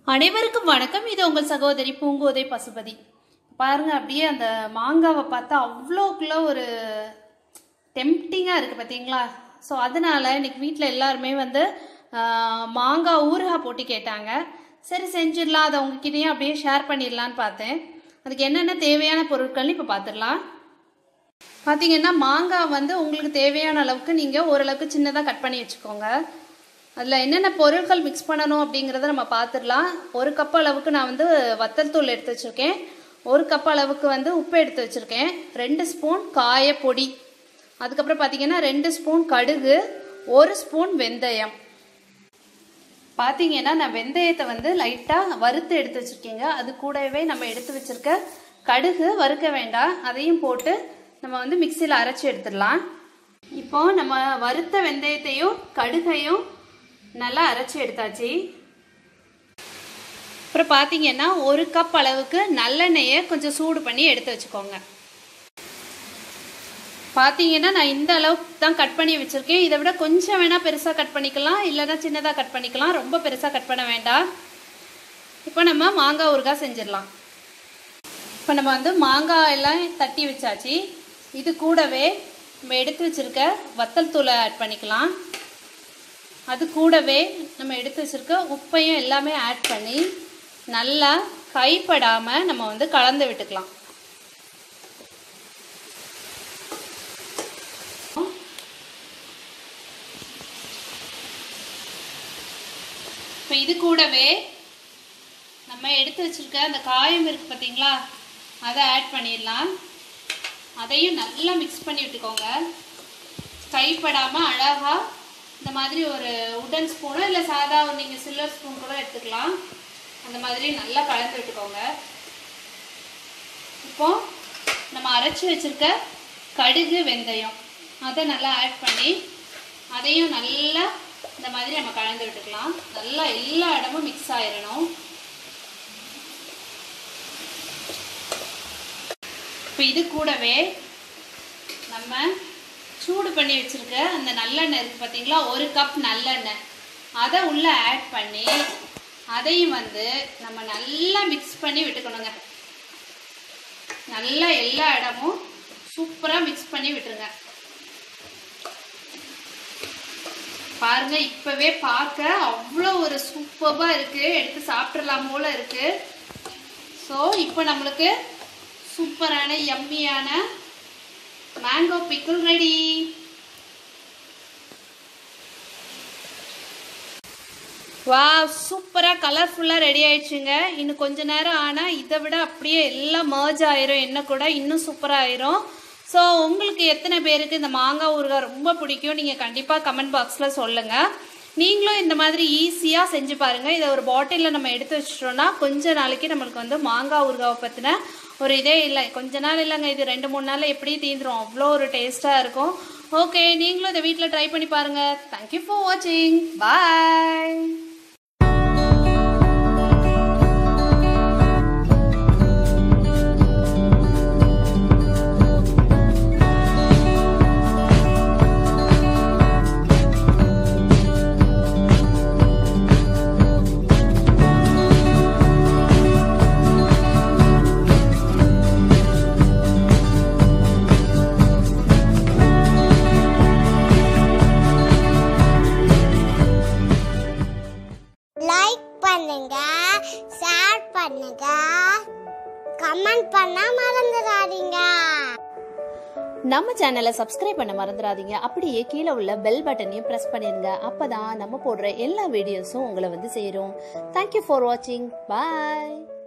அனைவருக்கும் வணக்கம் இது உங்கள் சகோதரி பூங்கோதை பசுபதி பாருங்க அப்படியே அந்த மாங்காவை பார்த்தா அவ்வளோக்குள்ள ஒரு டெம்ப்டிங்காக இருக்குது பார்த்தீங்களா ஸோ அதனால இன்னைக்கு வீட்டில் எல்லாருமே வந்து ஆஹ், மாங்காய் ஊறுகாய் போட்டு கேட்டாங்க சரி செஞ்சிடலாம் அதை உங்ககிட்டயும் அப்படியே ஷேர் பண்ணிடலான்னு பார்த்தேன் அதுக்கு என்னென்ன தேவையான பொருட்கள்னு இப்போ பார்த்துடலாம் பார்த்தீங்கன்னா மாங்காய் வந்து உங்களுக்கு தேவையான அளவுக்கு நீங்கள் ஓரளவுக்கு சின்னதாக கட் பண்ணி வச்சுக்கோங்க அதில் என்னென்ன பொருட்கள் மிக்ஸ் பண்ணணும் அப்படிங்கிறத நம்ம பார்த்துடலாம் ஒரு கப் அளவுக்கு நான் வந்து வத்தல் தூள் எடுத்து வச்சுருக்கேன் ஒரு கப் அளவுக்கு வந்து உப்பு எடுத்து வச்சுருக்கேன் ரெண்டு ஸ்பூன் காயப்பொடி அதுக்கப்புறம் பார்த்தீங்கன்னா ரெண்டு ஸ்பூன் கடுகு ஒரு ஸ்பூன் வெந்தயம் பார்த்தீங்கன்னா நான் வெந்தயத்தை வந்து லைட்டாக வறுத்து எடுத்து வச்சுருக்கேங்க அது கூடவே நம்ம எடுத்து வச்சிருக்க கடுகு வறுக்க வேண்டாம் அதையும் போட்டு நம்ம வந்து மிக்சியில் அரைச்சி எடுத்துடலாம் இப்போ நம்ம வறுத்த வெந்தயத்தையும் கடுகையும் நல்லா அரைச்சி எடுத்தாச்சு அப்புறம் பார்த்தீங்கன்னா ஒரு கப் அளவுக்கு நல்லெண்ணெயை கொஞ்சம் சூடு பண்ணி எடுத்து வச்சுக்கோங்க பார்த்தீங்கன்னா நான் இந்த அளவுக்கு தான் கட் பண்ணி வச்சுருக்கேன் இதை விட கொஞ்சம் வேணால் பெருசாக கட் பண்ணிக்கலாம் இல்லைன்னா சின்னதாக கட் பண்ணிக்கலாம் ரொம்ப பெருசாக கட் பண்ண வேண்டாம் இப்போ நம்ம மாங்காய் ஊறுகாய் செஞ்சிடலாம் இப்போ நம்ம வந்து மாங்காய் எல்லாம் தட்டி வச்சாச்சு இது கூடவே நம்ம எடுத்து வச்சிருக்க வத்தல் தூளை ஆட் பண்ணிக்கலாம் அது கூடவே நம்ம எடுத்து வச்சிருக்க உப்பையும் எல்லாமே ஆட் பண்ணி நல்லா கைப்படாமல் நம்ம வந்து கலந்து விட்டுக்கலாம் இப்போ இது கூடவே நம்ம எடுத்து வச்சிருக்க அந்த காயம் இருக்கு பார்த்தீங்களா அதை ஆட் பண்ணிடலாம் அதையும் நல்லா மிக்ஸ் பண்ணி விட்டுக்கோங்க கைப்படாமல் அழகாக இந்த மாதிரி ஒரு உடன் ஸ்பூனோ இல்லை சாதா நீங்கள் சில்வர் ஸ்பூன் கூட எடுத்துக்கலாம் அந்த மாதிரி நல்லா கலந்து விட்டுக்கோங்க இப்போ நம்ம அரைச்சி வச்சிருக்க கடுகு வெந்தயம் அதை நல்லா ஆட் பண்ணி அதையும் நல்லா இந்த மாதிரி நம்ம கலந்து விட்டுக்கலாம் நல்லா எல்லா இடமும் மிக்ஸ் ஆயிடணும் இப்போ இது கூடவே நம்ம சூடு பண்ணி வச்சிருக்க அந்த நல்லெண்ணெய் இருக்குது பார்த்தீங்களா ஒரு கப் நல்லெண்ணெய் அதை உள்ளே ஆட் பண்ணி அதையும் வந்து நம்ம நல்லா மிக்ஸ் பண்ணி விட்டுக்கணுங்க நல்லா எல்லா இடமும் சூப்பராக மிக்ஸ் பண்ணி விட்டுருங்க பாருங்க இப்பவே பார்க்க அவ்வளோ ஒரு சூப்பராக இருக்கு எடுத்து சாப்பிட்றலாம் போல இருக்கு ஸோ இப்போ நம்மளுக்கு சூப்பரான யம்மியான மேங்கோ பிக்கிள் ரெடி வா சூப்பராக கலர்ஃபுல்லாக ரெடி ஆயிடுச்சுங்க இன்னும் கொஞ்ச நேரம் ஆனால் இதை விட அப்படியே எல்லாம் மர்ஜ் ஆயிரும் என்ன கூட இன்னும் சூப்பராக ஆயிரும் ஸோ உங்களுக்கு எத்தனை பேருக்கு இந்த மாங்காய் ஊறுகாய் ரொம்ப பிடிக்கும் நீங்கள் கண்டிப்பாக கமெண்ட் பாக்ஸில் சொல்லுங்கள் நீங்களும் இந்த மாதிரி ஈஸியாக செஞ்சு பாருங்கள் இதை ஒரு பாட்டிலில் நம்ம எடுத்து வச்சிட்டோம்னா கொஞ்ச நாளைக்கு நம்மளுக்கு வந்து மாங்காய் ஊறுகாவை பற்றின ஒரு இதே இல்லை கொஞ்ச நாள் இல்லைங்க இது ரெண்டு மூணு நாளில் எப்படியும் தீந்துரும் அவ்வளோ ஒரு டேஸ்ட்டாக இருக்கும் ஓகே நீங்களும் இதை வீட்டில் ட்ரை பண்ணி பாருங்கள் தேங்க்யூ ஃபார் வாட்சிங் பாய் லைக் பண்ணுங்க ஷேர் பண்ணுங்க கமெண்ட் பண்ண மறந்துடாதீங்க நம்ம சேனலை சப்ஸ்கிரைப் பண்ண மறந்துடாதீங்க அப்படியே கீழே உள்ள பெல் பட்டனையும் பிரஸ் பண்ணிருங்க அப்பதான் நம்ம போடுற எல்லா வீடியோஸும் உங்களை வந்து சேரும் தேங்க்யூ ஃபார் வாட்சிங் பாய்